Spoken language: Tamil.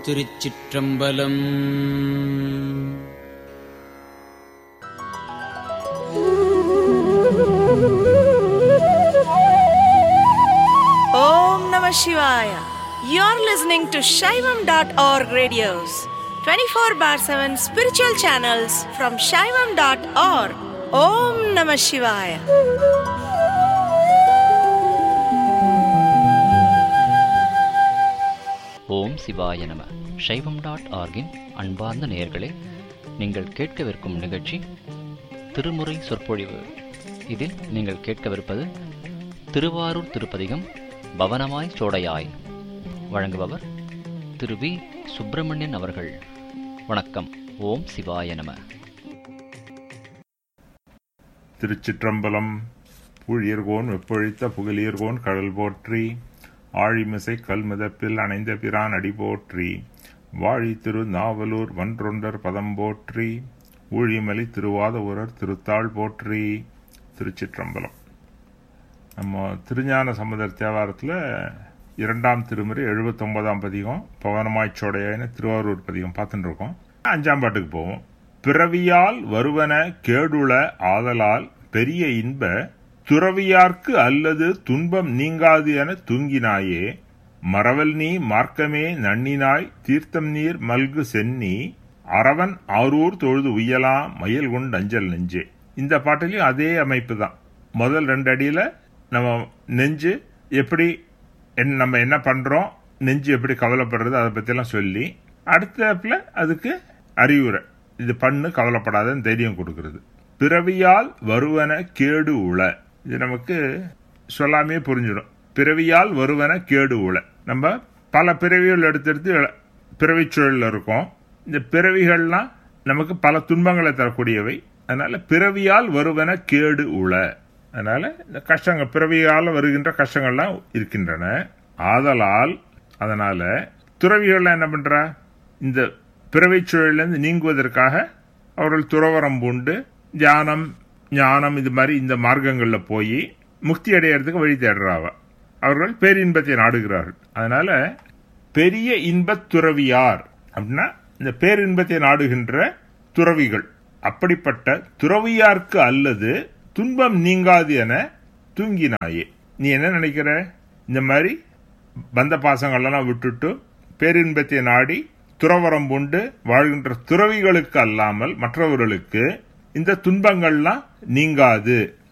Thiruchitrambalam Om Namah Shivaya. You're listening to Shaivam.org radios, 24 bar 7 spiritual channels from Shaivam.org. Om Namah Shivaya. ஓம் சிவாய நம சைவம் டாட் ஆர்கின் அன்பார்ந்த நேயர்களே நீங்கள் கேட்கவிருக்கும் நிகழ்ச்சி திருமுறை சொற்பொழிவு இதில் நீங்கள் கேட்கவிருப்பது திருவாரூர் திருப்பதிகம் பவனமாய் சோடையாய் வழங்குபவர் திரு வி சுப்பிரமணியன் அவர்கள் வணக்கம் ஓம் சிவாய நம திருச்சிற்றம்பலம் பூழியர்கோன் வெப்பொழித்த புகழியர்கோன் கடல் போற்றி ஆழிமிசை கல்மிதப்பில் அணைந்த பிரான் அடி போற்றி வாழி திரு நாவலூர் வன்றொண்டர் பதம் போற்றி ஊழிமலி திருவாத ஊரர் திருத்தாள் போற்றி திருச்சிற்றம்பலம் நம்ம திருஞான சமுதர் தேவாரத்தில் இரண்டாம் திருமுறை எழுபத்தொன்பதாம் பதிகம் பவனமாய்ச்சோடையான திருவாரூர் பதிகம் பார்த்துட்டு இருக்கோம் அஞ்சாம் பாட்டுக்கு போவோம் பிறவியால் வருவன கேடுள ஆதலால் பெரிய இன்ப துறவியார்க்கு அல்லது துன்பம் நீங்காது என தூங்கினாயே மறவல் நீ மார்க்கமே நன்னினாய் தீர்த்தம் நீர் மல்கு சென்னி அரவன் ஆரூர் தொழுது உய்யலாம் மயில் கொண்டு அஞ்சல் நெஞ்சே இந்த பாட்டிலையும் அதே அமைப்பு தான் முதல் ரெண்டு அடியில நம்ம நெஞ்சு எப்படி என்- நம்ம என்ன பண்றோம் நெஞ்சு எப்படி கவலைப்படுறது அதை பத்தியெல்லாம் சொல்லி அடுத்தாப்புல அதுக்கு அறிவுரை இது பண்ணு கவலைப்படாதன்னு தைரியம் கொடுக்கிறது பிறவியால் வருவன கேடு உள இது நமக்கு சொல்லாமே புரிஞ்சிடும் பிறவியால் வருவன கேடு உள நம்ம பல பிறவிகள் எடுத்தெடுத்து இழ- பிறவிச் சூழல்ல இருக்கோம் இந்த பிறவிகள்லாம் நமக்கு பல துன்பங்களை தரக்கூடியவை அதனால பிறவியால் வருவன கேடு உள அதனால இந்த கஷ்டங்கள் பிறவியால் வருகின்ற கஷ்டங்கள்லாம் இருக்கின்றன ஆதலால் அதனால துறவிகள்லாம் என்ன பண்றா இந்த பிறவிச் சூழலிருந்து நீங்குவதற்காக அவர்கள் துறவரம் பூண்டு தியானம் ஞானம் இது மாதிரி இந்த மார்க்கங்கள்ல போய் முக்தி அடையறதுக்கு வழி தேடுறாவ அவர்கள் பேரின்பத்தை நாடுகிறார்கள் அதனால பெரிய இன்பத் துறவியார் அப்படின்னா இந்த பேரின்பத்தை நாடுகின்ற துறவிகள் அப்படிப்பட்ட துறவியார்க்கு அல்லது துன்பம் நீங்காது என தூங்கினாயே நீ என்ன நினைக்கிற இந்த மாதிரி பந்த பாசங்களெல்லாம் விட்டுட்டு பேரின்பத்தை நாடி துறவரம் பூண்டு வாழ்கின்ற துறவிகளுக்கு அல்லாமல் மற்றவர்களுக்கு இந்த துன்பங்கள்லாம் நீங்காது